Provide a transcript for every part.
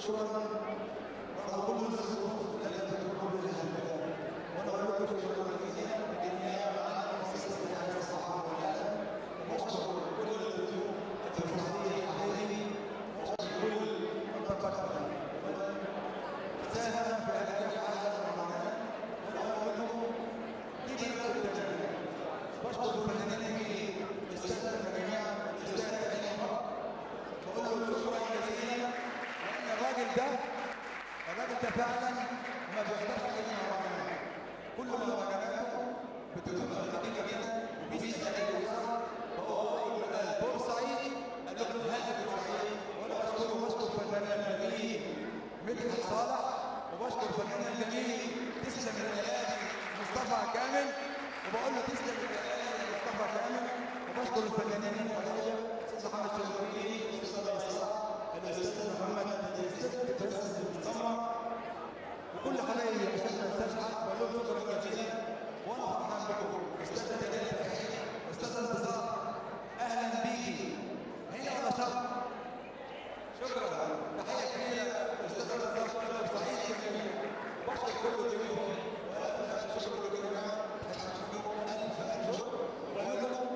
شكرا رغم كل الظروف التي تمر بها البلاد ونقول لكم شكرا جزيلا بالنيابه عن مؤسسه هذا الصحافه والاعلام واشكر كل الضيوف الفرصيه حبايبي واشكر كل من تقدم ساهم في نجاح هذا المهرجان ونقول لكم دي بلد التجارب بشكر الفنانين الكبير استاذنا جميعا الاستاذ علي مرة بقول له شكرا جزيلا لان الراجل ده الراجل ده فعلا ما بيقدرش اي مهرجانات كل مهرجاناته بتكون دقيقه جدا وبيسال عليه ويسال فهو قال بورسعيد قال له هذا بورسعيد وانا بشكره وبشكر فنان الجميل مدحت صالح وبشكر فنان الجميل تسلم الليالي مصطفى كامل وبقول له تسلم الليالي مصطفى كامل وبشكر الفنانين الحبايب استاذ محمد شوقي استاذ صلاح الاستاذ محمد الاستاذ بس المصمم وكل حبايبي عشان ما انساش حد بقول لهم شكرا جزيلا وانا فرحان بكم استاذ دلال استاذ انتصار اهلا بيكي هنا ولا شرق شكرا تحيه كبيره استاذ انتصار شكرا سعيد جميل بشكر كل ضيوفهم شكرا جزيلا الف الف شكر وبقول لكم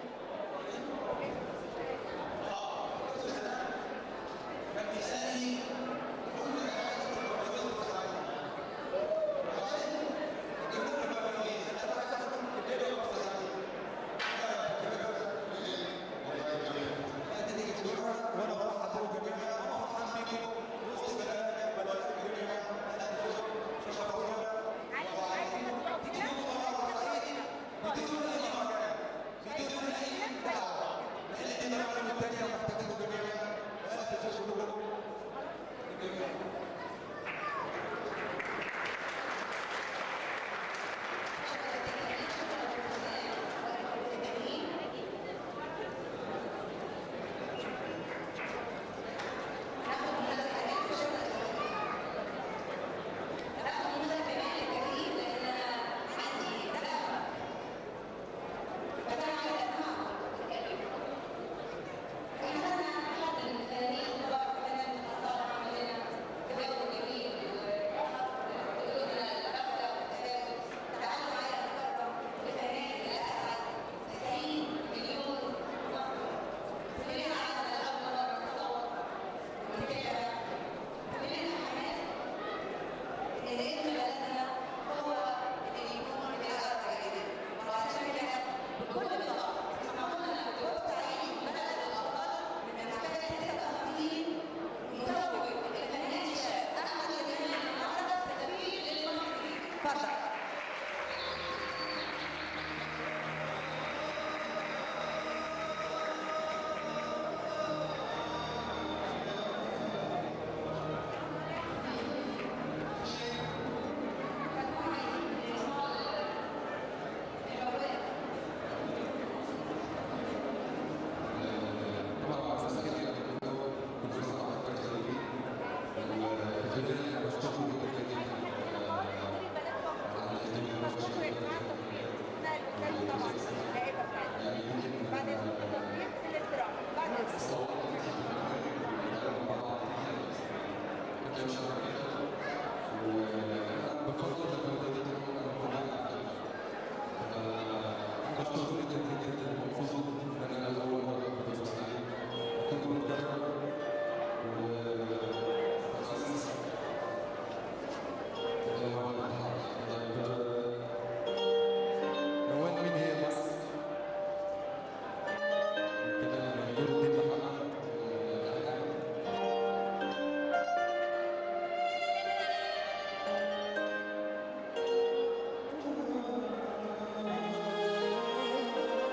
وانا برحب بكم جميعا وانا فرحان بيكم وسط بلدنا بلدنا جميعا شرفتونا بدون اي مكان بدون اي دعوه لان المرحله الثانيه محتاجينكم جميعا والف شكر لكم جميعا اتفضل طبعا مساء الخير على كل كل سنه وانتم طيبين وفي البدايه بشكركم جدا جدا على بفضل بشكر جدا جدا ومبسوط ان انا اول مره في المستعين كنت متكرر وخلاص روان مين هي مصر؟ كمان نور الدين محمد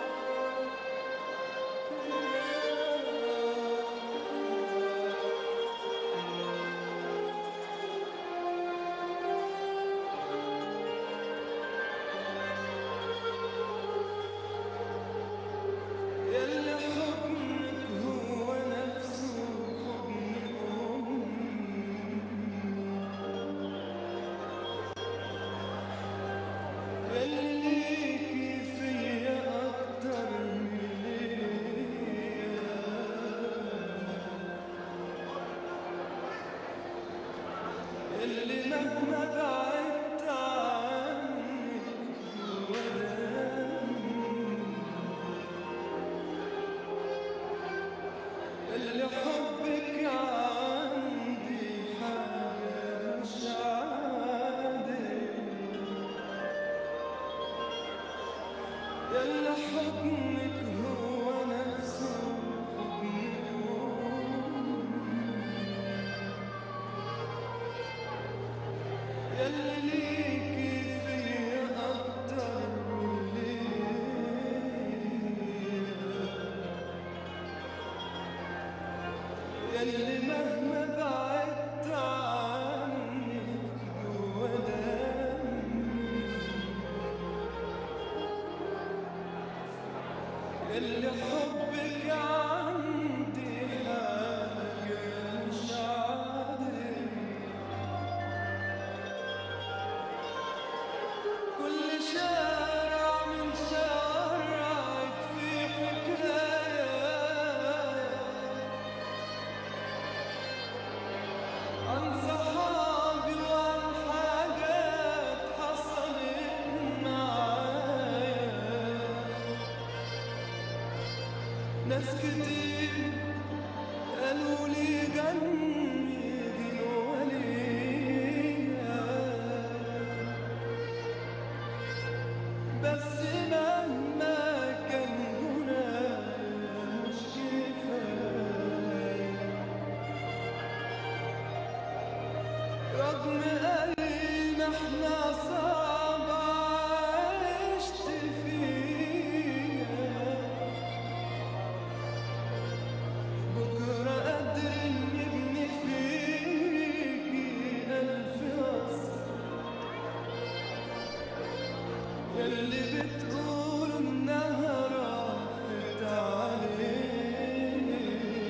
Thank يلي حبك عندي حاجة مش عادي يلي حضنك هو نفسه حضني يلي ليكي فيا أكتر من ليا يلي مهما بعدت عنك جوا دمي يلي حبك عندي حاجة مش عادي كل شارع من شوارعك في حكاية عن صحابي وعن حاجات حصلت معايا ناس كتير قالوا لي جنبي الولية بس مهما كان هنايا مش كفاية رغم أي محنة صعبة عشت فيها بكرة قادر نبني فيكي ألف قصر يلي بتقول إنها راحت علينا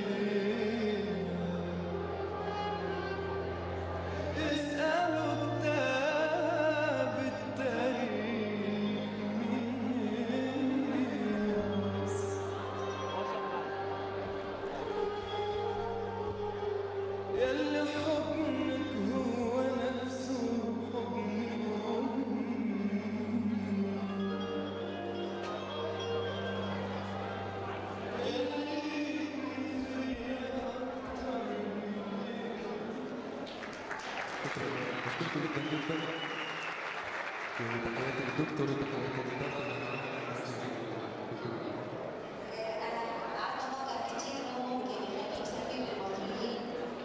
اسألوا كتاب التاريخ مين ينسى يلي حضنك هو نفسه حضن بشكركم جدا جدا وتحياتي للدكتور وتحياتي للدكتور انا عارفه موقع كتير انه ممكن يخليك سفير للمصريين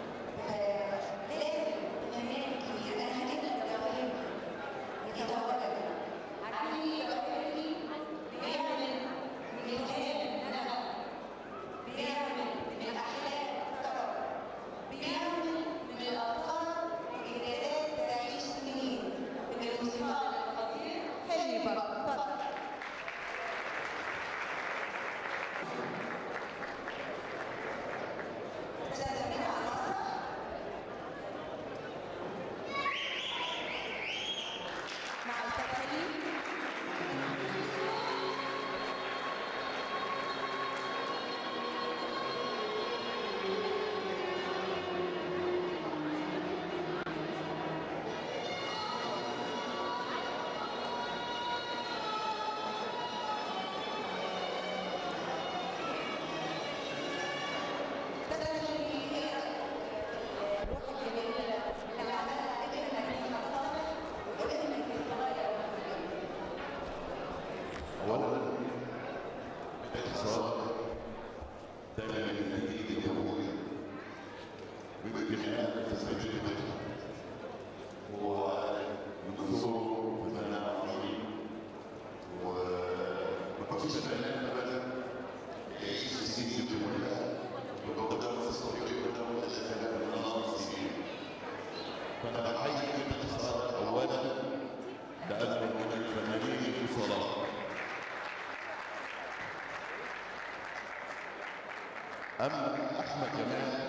فلازم فنان كبير انا هجيب لك جواهر يتولد عندي جواهر بيعمل من الخيال نغم بيعمل من الاحلام طرب بيعمل من الافكار انجازات تعيش سنين من الموسيقى القدير حلمي برضه اتفضل استاذ على المسرح مع استاذ سليم استاذ سليم هي الروح الجميله اللي عملها ابننا في مصالح وابننا في القضايا الوطنيه اولا باختصار دايما الجديد الجمهوري وبناء تثبيت المجد هو منظور فنان عظيم وبخصوص الفنان ابدا يعيش السنين الجمهوريه وقدام تستطيع قدام الفنان النار سنين فانا بحيي باختصار اولا لانه من الفنانين الفضلاء اما احمد جمال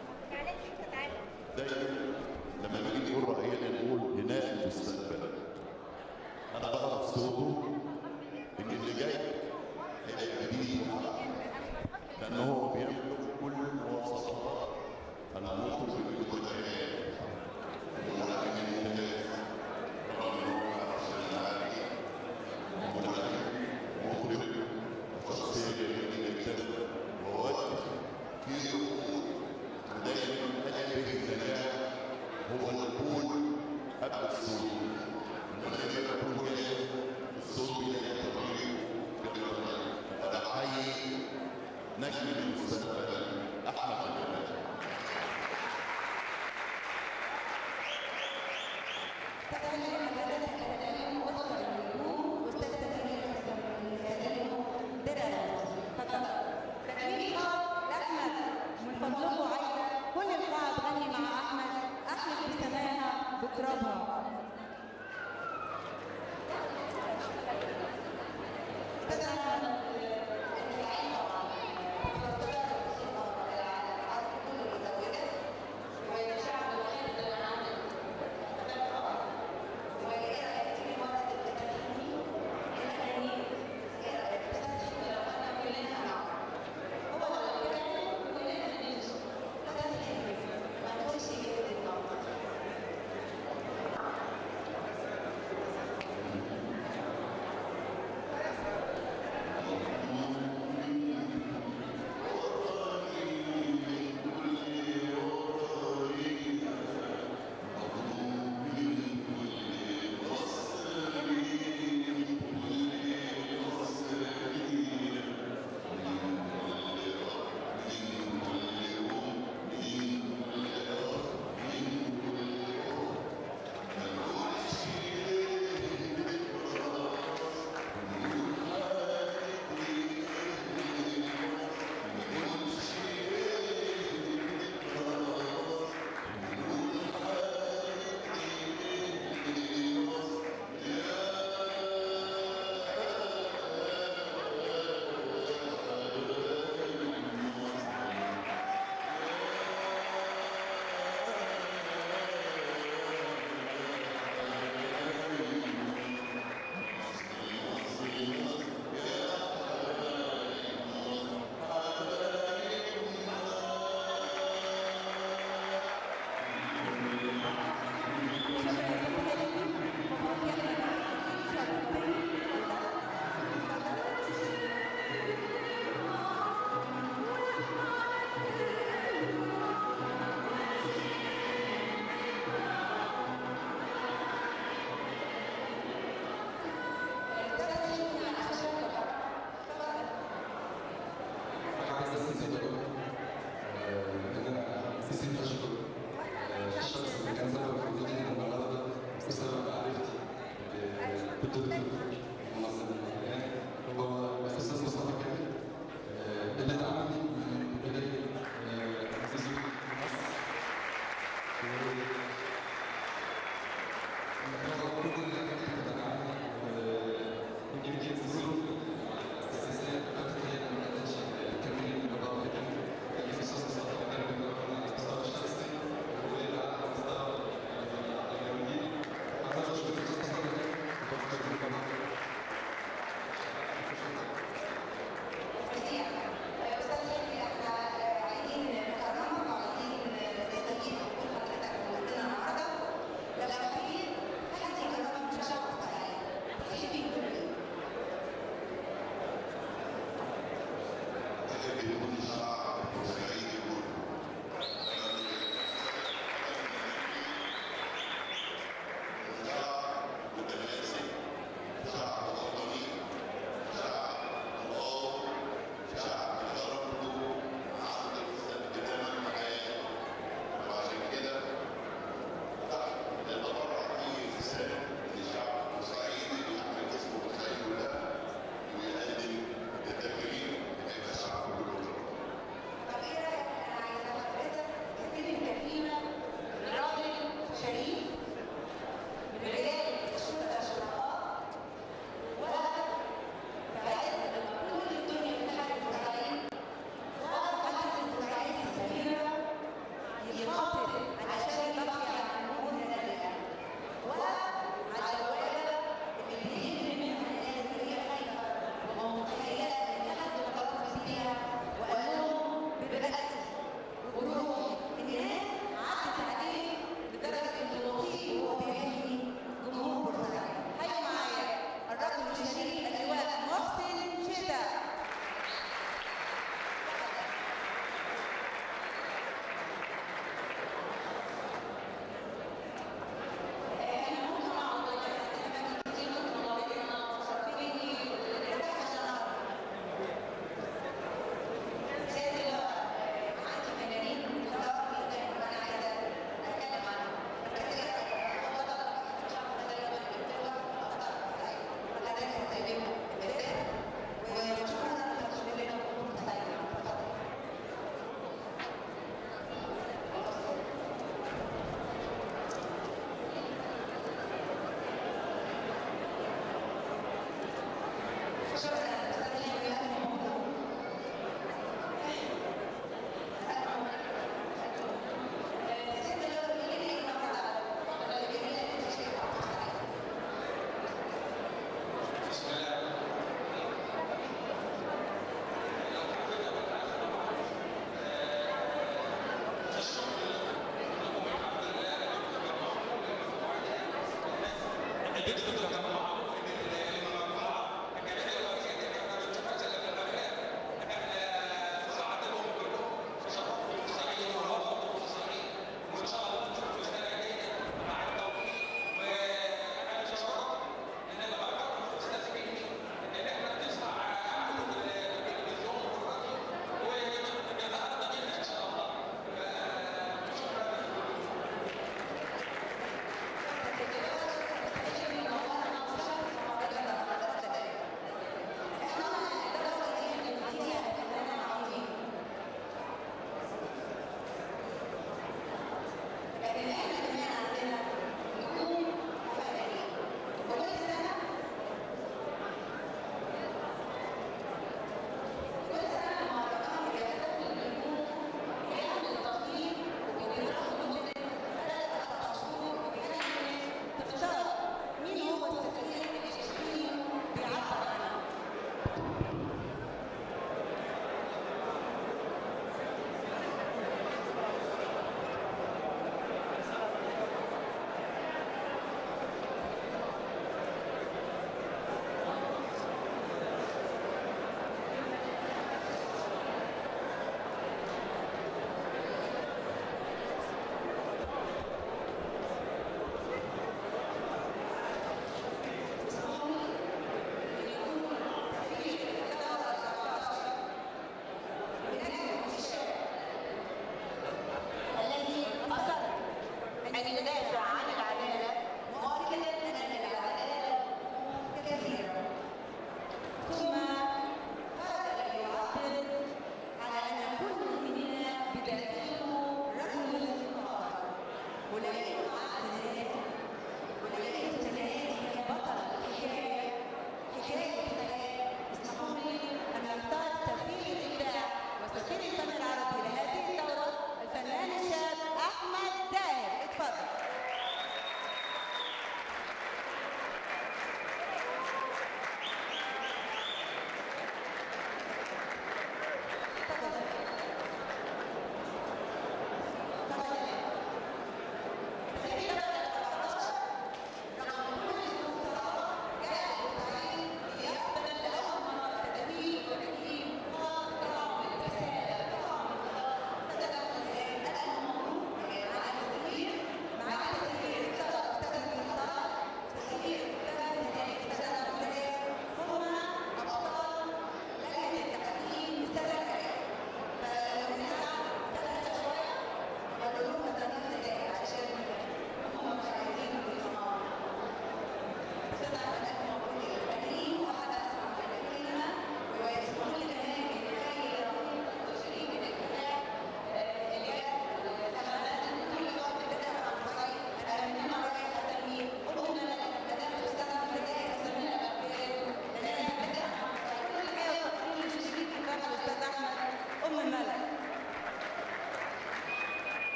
دايما لما نيجي نقول راينا نقول بناء المستقبل انا بعرف صوته ان اللي جاي هيبقى جديد لانه هو بيملك كل مواصفات المطرب القدامى ولكن يمتاز رغم ان هو عشان عالي مطرب شخصيه جميله جدا ووجه في الدكتور منظم المكان هو الاستاذ مصطفى كامل آه، اللي دعمني من بدايه آه، عزيزي مصر و كل الحاجات اللي بتدعمني يمكن الظروف الاساسيه بتاعتي هي اللي ما قدرتش تكمل الموضوع ده لكن الاستاذ مصطفى كامل بيدربنا على المستوى الشخصي وعلى المستوى الجماهيري انا بشكر الاستاذ مصطفى كامل وبشكر الجماعه سريع استاذ شكري احنا عايزين نكرمك وعايزين نستفيد من كل حضرتك قلتنا النهارده لو في حد يكرمك مش هعرف اسالك تحب يكون ايه؟ أحب يكون الشعب البورسعيدي كله شعب متماسك شعب وطني شعب الله شعب شرفه عند استخدام الحياة وعشان كده نتبرع فيه رسالة للشعب البورسعيدي يحمل اسم بورسعيد كلها ويقدم التكريم هيبقى الشعب كله طب ايه رايك انا عايزه حضرتك تستلم كريمه راجل شريف من رجال الشرطه الشرفاء وفي عز لما كل الدنيا بتحارب اسرائيل وقف حد اسرائيل السفيره يقاتل علشان يضحي عن امورنا لله وقف على الولاده اللي بيجري منها الناس اللي هي خايفه ومتخيله ان حد متلفظ بيها وقال لهم ببلدي وروحي الناس عدت عليه لدرجه ان لطيف وهو بيحكي جمهور بورسعيد هيا معايا الرجل الشريف اللواء محسن شتا احنا ممكن نقعد احنا كتير من طلابنا مشرفين نرتاح عشان نعرف سيادة اللواء عندي فنانين كتار جدا وانا عايزه اتكلم عنهم بس ايه رايك اتفضل مش عارفه زي ما قلت لك اتفضل حضرتك هتسلمه بالذات ومشكورا انك تشرف لنا وجود مستعجل اتفضل شكرا استاذ شيخ الف مبروك ست اللي هو اللي ليه النهارده الجميله اللي انت شايفها بسم الله شكرا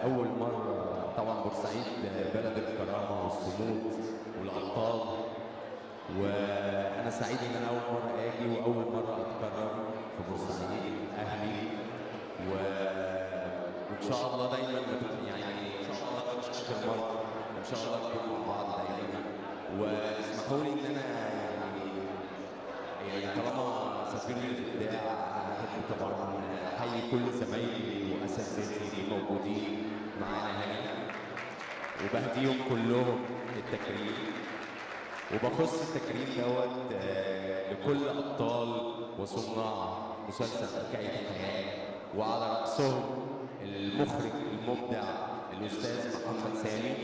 أول مرة طبعا بورسعيد بلد الكرامة والصمود والأبطال وأنا سعيد إن أنا أول مرة آجي وأول مرة أتكرم في بورسعيد أهلي و... وإن شاء الله دايما نكون- يعني إن شاء الله مش آخر مرة إن شاء الله نكون مع بعض دايما واسمحوا لي إن أنا يعني يعني طالما سفير الابداع انا بحب طبعا احيي كل زمايلي واساتذتي اللي موجودين معانا هنا وبهديهم كلهم التكريم وبخص التكريم دوت آه، لكل ابطال وصناع مسلسل حكايه الحياه وعلى راسهم المخرج المبدع الاستاذ محمد سامي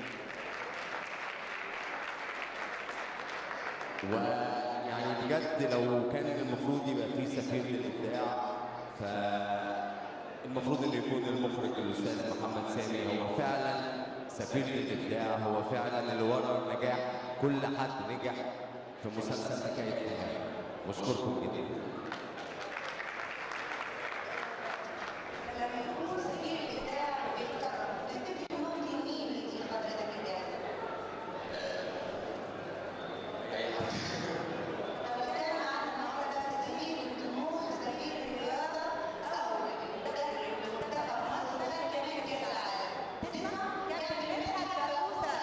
ويعني بجد لو كان المفروض يبقى في سفير للابداع فالمفروض ان يكون المخرج الاستاذ محمد سامي هو فعلا سفير للابداع هو فعلا اللي ورا نجاح كل حد نجح في مسلسل حكايه حياه بشكركم جدا لما يكون سفير الإبداع بيختار تفتكر ممكن مين يجي حضرتك الإبداع؟ لو كان معانا النهارده سفير الطموح سفير الرياضة أو مدرب لمنتخب مصر وده كمان كأس العالم تسمع كابتن مدحت فلوسة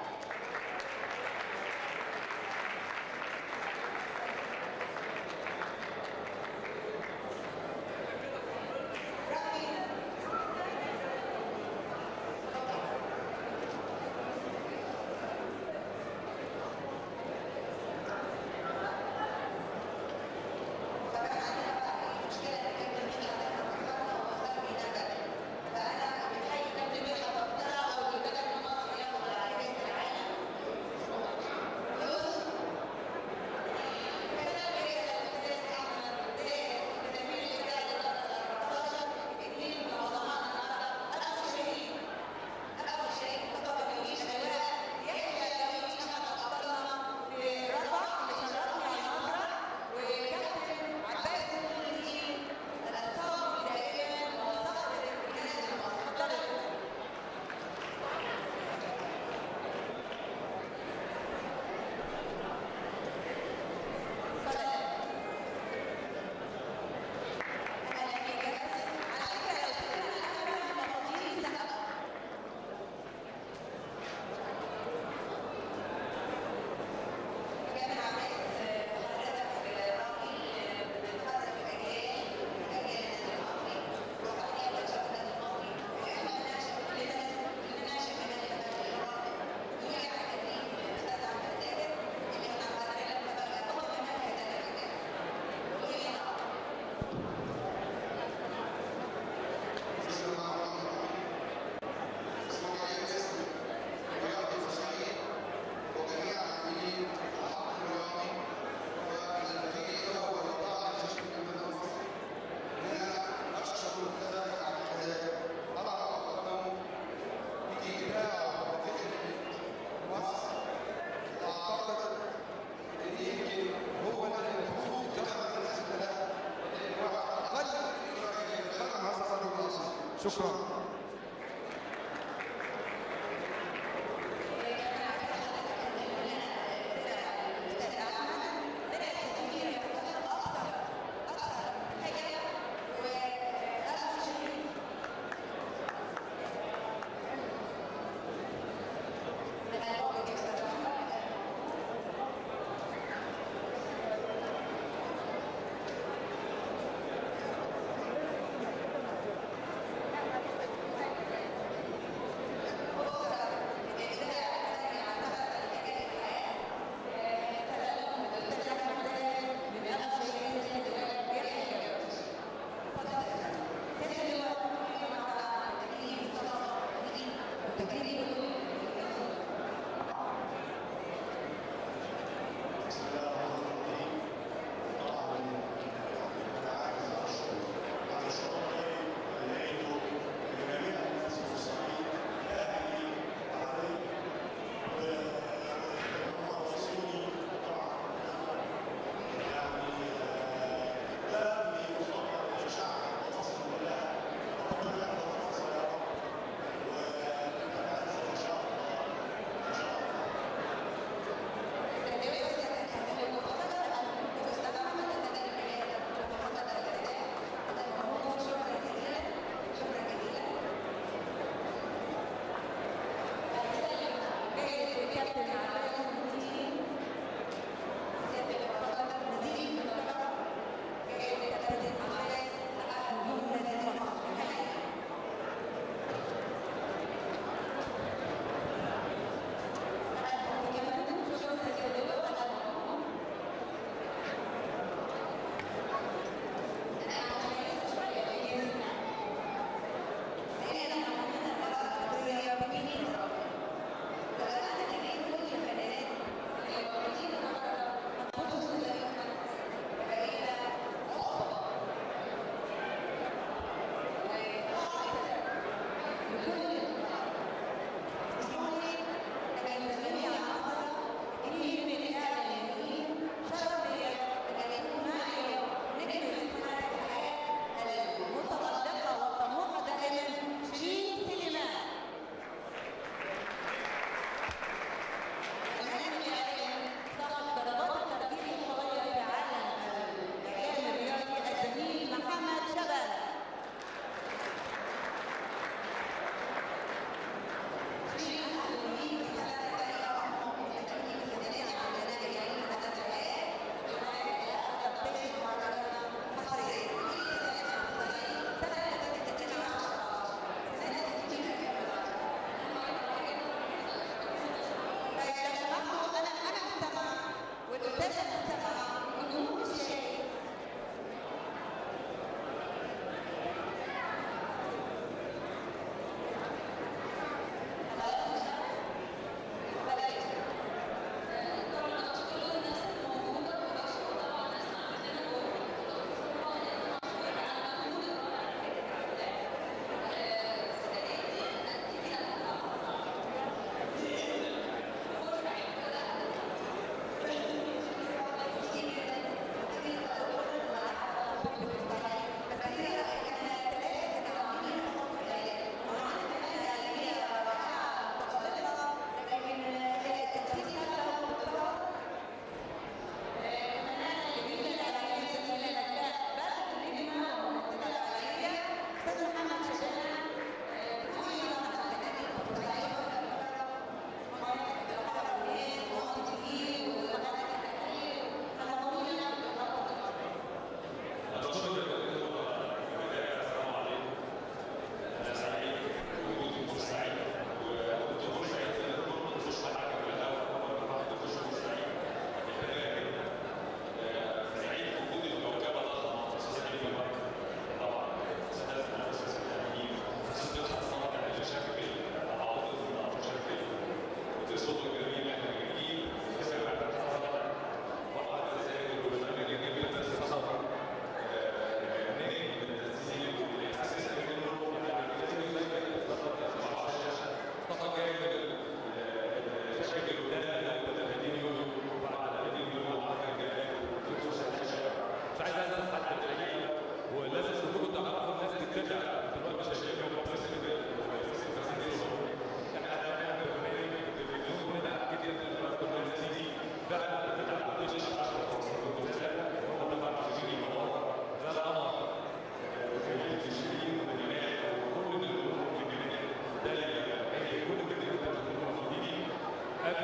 شكرا Thank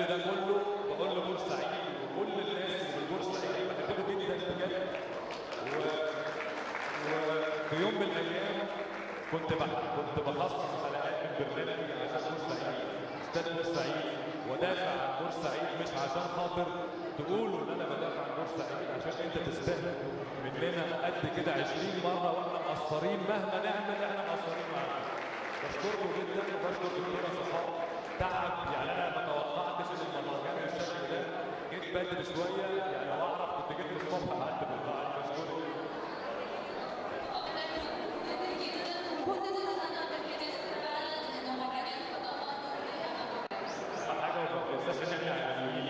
قبل ده كله بقول لبورسعيد وكل الناس اللي من بورسعيد بحبكم جدا بجد و... وفي يوم من الايام كنت بح... كنت بخصص حلقات من برنامجي عشان بورسعيد استاد بورسعيد ودافع عن بورسعيد مش عشان خاطر تقولوا ان انا بدافع عن بورسعيد عشان انت تستاهل مننا قد كده 20 مره واحنا مقصرين مهما نعمل احنا مقصرين معاكم بشكركم جدا وبشكر دكتوره صحاب تعب يعني انا ما توقعتش ان المهرجان بالشكل ده جيت بدري شويه يعني لو اعرف كنت جيت الصبح قعدت في القاعه بشكرك حاجه وما تنساش ان احنا عالميين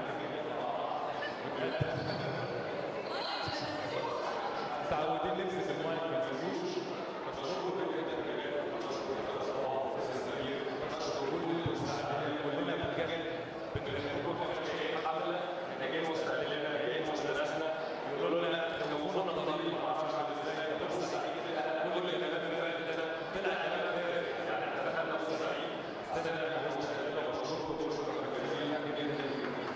متعودين نمسك المايك ما نسيبوش بشكركم جدا كلنا بجد بنحبكم في حفله احنا جايين مستقلين جايين مستدرسنا يقولوا لنا خلفونا الطريق ما اعرفش اعمل ازاي ده بص كل الكلام الفارغ ده طلع كلام فارغ يعني احنا دخلنا في الصعيد السنه اللي احنا مستقلين وبشكركم شكرا جزيلا جدا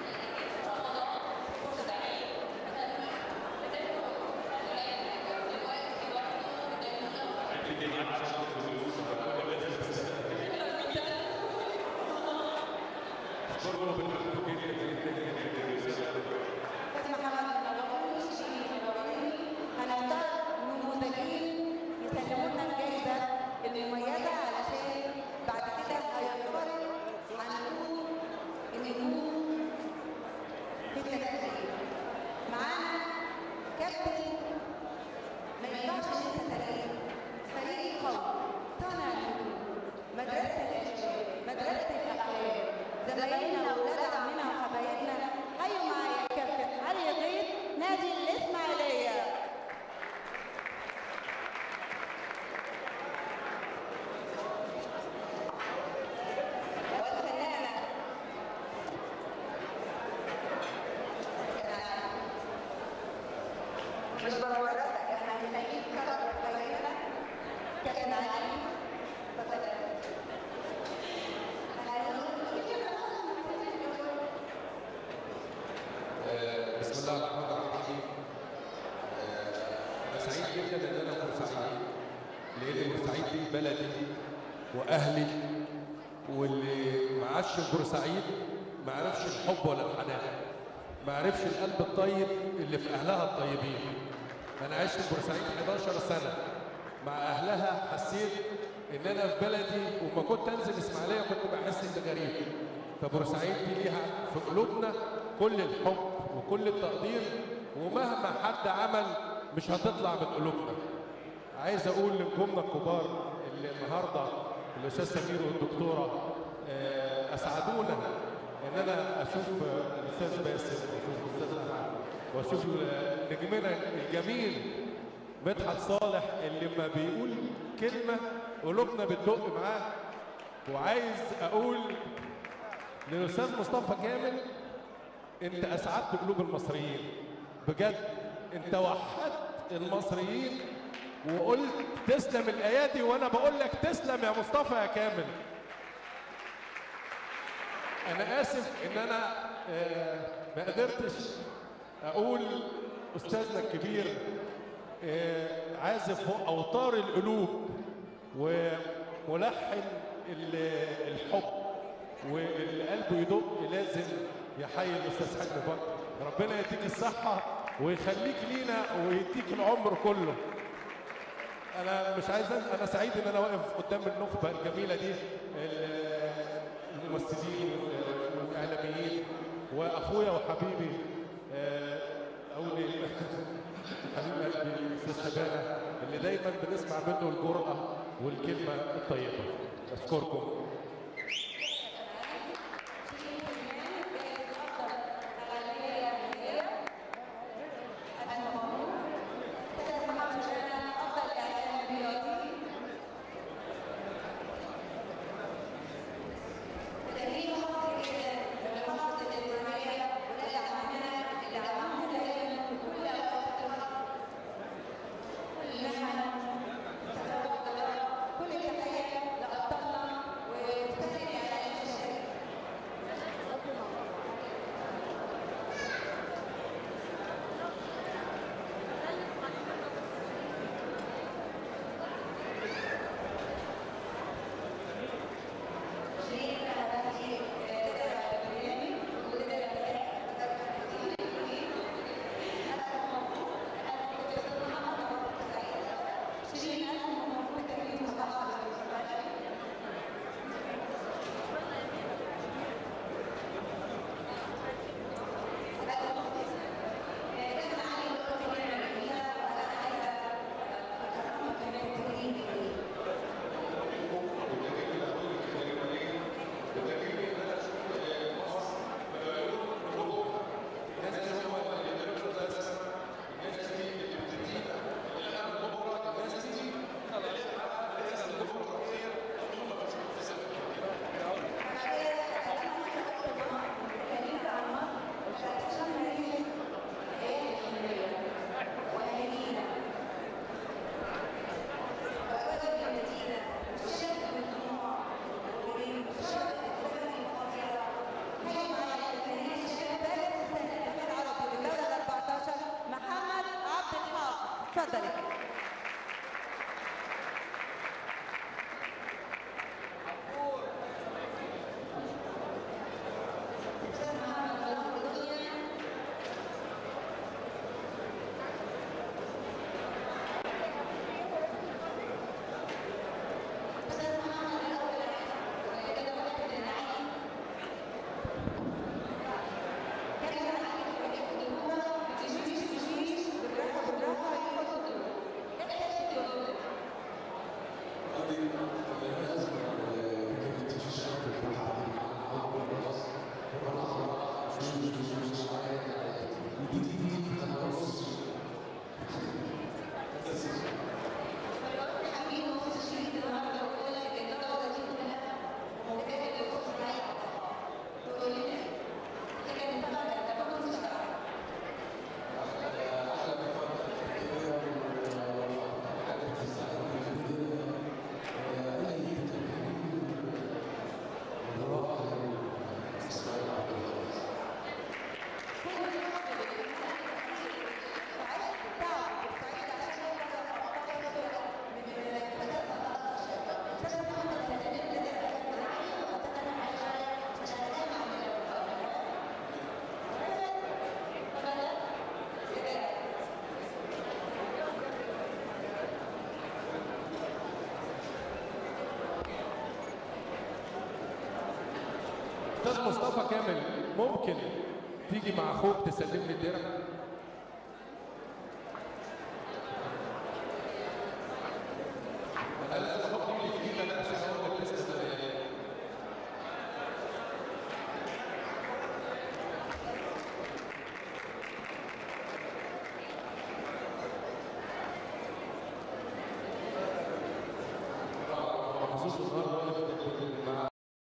بشكركم بنحبكم جدا جدا جدا جدا استاذ محمد منورني شيرين منورني هنختار نموذجين يسلموا لنا الجائزه المميزه علشان بعد كده هينفرد هنقول النجوم في التكريم معانا كابتن ما ينفعش ننسى فريق فريق قوي صانع النجوم مدرسه الاشبال مدرسه الاحلام زمايلنا واولاد عمنا وحبايبنا حيوا معايا الكابتن علي غيث نادي الاسماعيليه والفنانه مش بورطك احنا هنلاقيك كرر بيننا كابتن علي اتفضل آه، بسم الله الرحمن الرحيم آه، انا سعيد جدا ان انا في بورسعيد لان بورسعيد دي بلدي واهلي واللي ما عاش في بورسعيد ما عرفش الحب ولا الحنان ما عرفش القلب الطيب اللي في اهلها الطيبين انا عشت في بورسعيد 11 سنه مع اهلها حسيت ان انا في بلدي وما كنت انزل اسماعيليه كنت بحس اني غريب فبورسعيد دي ليها في قلوبنا كل الحب وكل التقدير ومهما حد عمل مش هتطلع من قلوبنا عايز اقول لنجومنا الكبار اللي النهارده الاستاذ سمير والدكتوره آه، اسعدونا ان انا اشوف آه، الاستاذ باسم واشوف الاستاذ احمد واشوف آه، نجمنا الجميل مدحت صالح اللي ما بيقول كلمه قلوبنا بتدق معاه وعايز اقول للاستاذ مصطفى كامل انت اسعدت قلوب المصريين بجد انت وحدت المصريين وقلت تسلم الايادي وانا بقول لك تسلم يا مصطفى يا كامل انا اسف ان انا آه، ما قدرتش اقول استاذنا الكبير آه، عازف فوق اوتار القلوب وملحن ال- الحب واللي قلبه يدق لازم يحيي الاستاذ حلمي بكر ربنا يديك الصحه ويخليك لينا ويديك العمر كله انا مش عايز أن- انا سعيد ان انا واقف قدام النخبه الجميله دي ال- الممثلين وال- والاعلاميين واخويا وحبيبي آه، اولي حبيب قلبي الاستاذ شبانه اللي دايما بنسمع منه الجرأه والكلمه الطيبه اشكركم كل التحية لأبطالنا اتفضل يا فندم أستاذ محمد غلام الدنيا أستاذ محمد الأول كده واحد النعيم كان عليك إن هو تشويش تشويش بالراحة بالراحة يحط الدور يحط الدور حابين نص الشريط النهارده ويقول لك الدوره دي كلها وممكن الفوز معايا تقول لي ده كان طبعا ده كله مستوعب استاذ مصطفى كامل ممكن تيجي مع اخوك تسلم لي الدرع